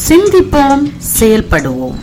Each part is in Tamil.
சிந்திப்போம் செயல்படுவோம்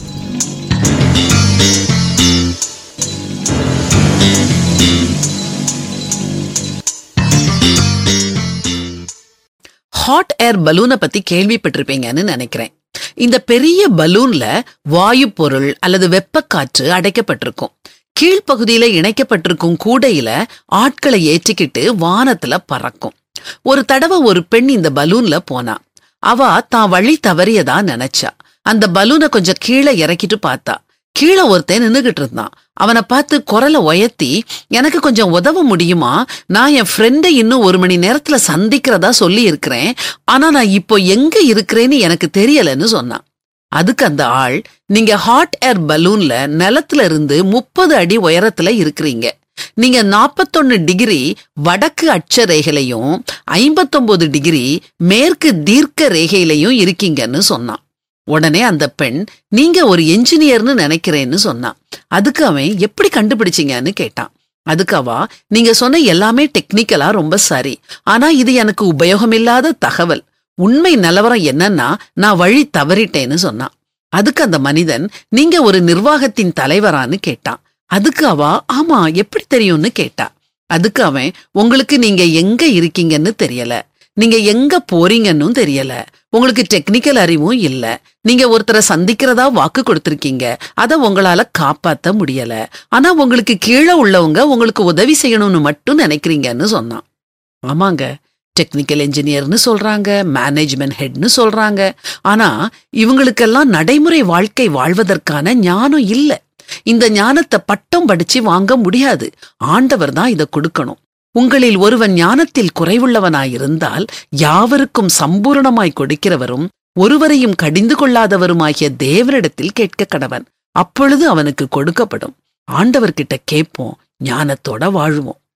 ஹாட் ஏர் பலூனை பத்தி கேள்விப்பட்டிருப்பீங்கன்னு நினைக்கிறேன் இந்த பெரிய பலூன்ல வாயு பொருள் அல்லது வெப்பக்காற்று அடைக்கப்பட்டிருக்கும் கீழ்ப்பகுதியில இணைக்கப்பட்டிருக்கும் கூடையில ஆட்களை ஏற்றிக்கிட்டு வானத்துல பறக்கும் ஒரு தடவை ஒரு பெண் இந்த பலூன்ல போனா அவ தான் வழி தவறியதா நினைச்சா அந்த பலூனை கொஞ்சம் கீழே இறக்கிட்டு பார்த்தா கீழே ஒருத்தன் நின்னுகிட்டு இருந்தான் அவனை பார்த்து குரலை உயர்த்தி எனக்கு கொஞ்சம் உதவ முடியுமா நான் என் ஃப்ரெண்டை இன்னும் ஒரு மணி நேரத்துல சந்திக்கிறதா சொல்லி இருக்கிறேன் ஆனா நான் இப்போ எங்க இருக்கிறேன்னு எனக்கு தெரியலன்னு சொன்னான் அதுக்கு அந்த ஆள் நீங்க ஹாட் ஏர் பலூன்ல நிலத்துல இருந்து முப்பது அடி உயரத்துல இருக்கிறீங்க நீங்க 41 டிகிரி வடக்கு அட்ச ரேகையிலையும் ஐம்பத்தொன்பது டிகிரி மேற்கு தீர்க்க ரேகையிலையும் இருக்கீங்கன்னு சொன்னான் உடனே அந்த பெண் நீங்க ஒரு என்ஜினியர்னு நினைக்கிறேன்னு சொன்னான் அதுக்கு அவன் எப்படி கண்டுபிடிச்சீங்கன்னு கேட்டான் அதுக்கு அவா நீங்க சொன்ன எல்லாமே டெக்னிக்கலா ரொம்ப சரி ஆனா இது எனக்கு உபயோகமில்லாத தகவல் உண்மை நிலவரம் என்னன்னா நான் வழி தவறிட்டேன்னு சொன்னான் அதுக்கு அந்த மனிதன் நீங்க ஒரு நிர்வாகத்தின் தலைவரான்னு கேட்டான் அதுக்கு அவா ஆமா எப்படி தெரியும்னு கேட்டா அதுக்கு அவன் உங்களுக்கு நீங்க எங்க இருக்கீங்கன்னு தெரியல நீங்க எங்க போறீங்கன்னும் தெரியல உங்களுக்கு டெக்னிக்கல் அறிவும் இல்ல நீங்க ஒருத்தரை சந்திக்கிறதா வாக்கு கொடுத்திருக்கீங்க அத உங்களால காப்பாத்த முடியல ஆனா உங்களுக்கு கீழே உள்ளவங்க உங்களுக்கு உதவி செய்யணும்னு மட்டும் நினைக்கிறீங்கன்னு சொன்னான் ஆமாங்க டெக்னிக்கல் இன்ஜினியர்னு சொல்றாங்க மேனேஜ்மெண்ட் ஹெட்னு சொல்றாங்க ஆனா இவங்களுக்கெல்லாம் நடைமுறை வாழ்க்கை வாழ்வதற்கான ஞானம் இல்ல இந்த ஞானத்தை பட்டம் படிச்சு வாங்க முடியாது ஆண்டவர் தான் இதை கொடுக்கணும் உங்களில் ஒருவன் ஞானத்தில் குறைவுள்ளவனாயிருந்தால் யாவருக்கும் சம்பூரணமாய் கொடுக்கிறவரும் ஒருவரையும் கடிந்து கொள்ளாதவருமாகிய தேவனிடத்தில் கேட்க கடவன் அப்பொழுது அவனுக்கு கொடுக்கப்படும் ஆண்டவர்கிட்ட கேட்போம் ஞானத்தோட வாழுவோம்